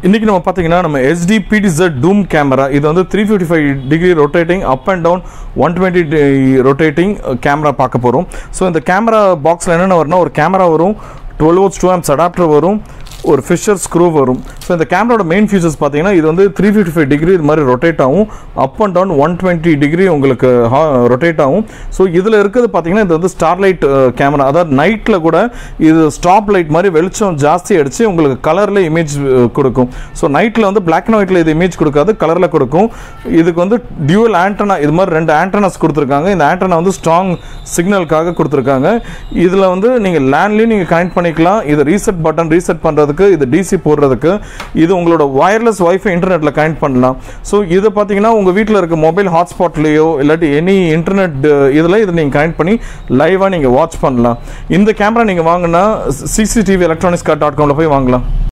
இன்றைக்கி நம்ம பார்த்தீங்கன்னா நம்ம எஸ்டி பிடிசட் டூம் கேமரா இது வந்து three fifty five degree rotating up and down one twenty rotating camera பார்க்க போகிறோம் ஸோ இந்த கேமரா பாக்ஸில் என்னென்ன வரும்னா ஒரு கேமரா வரும் twelve volts two amps adapter வரும் ஒரு ஃபிஷர் ஸ்க்ரூ வரும் ஸோ இந்த கேமராவோட மெயின் ஃபீச்சர்ஸ் பார்த்தீங்கன்னா இது வந்து த்ரீ ஃபிஃப்டி ஃபைவ் டிகிரி இது மாதிரி ரொட்டேட் ஆகும் up and down one twenty degree உங்களுக்கு ரொட்டேட் ஆகும் ஸோ இதில் இருக்கிறது பார்த்தீங்கன்னா இது வந்து ஸ்டார்லைட் கேமரா அதாவது நைட்டில் கூட இது ஸ்டாப் லைட் மாதிரி வெளிச்சம் ஜாஸ்தி அடித்து உங்களுக்கு கலரில் இமேஜ் கொடுக்கும் ஸோ நைட்டில் வந்து பிளாக் அண்ட் ஒயிட்டில் இது இமேஜ் கொடுக்காது கலரில் கொடுக்கும் இதுக்கு வந்து டியூவல் ஆண்டனா இது மாதிரி ரெண்டு ஆண்டனாஸ் கொடுத்துருக்காங்க இந்த ஆண்டனா வந்து ஸ்ட்ராங் சிக்னலுக்காக கொடுத்துருக்காங்க இதில் வந்து நீங்கள் லேண்ட்லேயும் நீங்கள் கனெக்ட் பண்ணிக்கலாம் இது ரீசெட் பட்டன் ரீசெட் பண்ணுறதுக்கு இது டிசி போடுறதுக்கு இது உங்களோட வயர்லெஸ் வைஃபை இன்டர்நெட்டில் கனெக்ட் பண்ணலாம் ஸோ இது பார்த்தீங்கன்னா உங்கள் வீட்டில் இருக்க மொபைல் ஹாட்ஸ்பாட்லேயோ இல்லாட்டி எனி இன்டர்நெட் இதில் இதை நீங்கள் கனெக்ட் பண்ணி லைவாக நீங்கள் வாட்ச் பண்ணலாம் இந்த கேமரா நீங்கள் வாங்கினா சிசிடிவி எலக்ட்ரானிக்ஸ் டாட் காமில் போய் வாங்கலாம்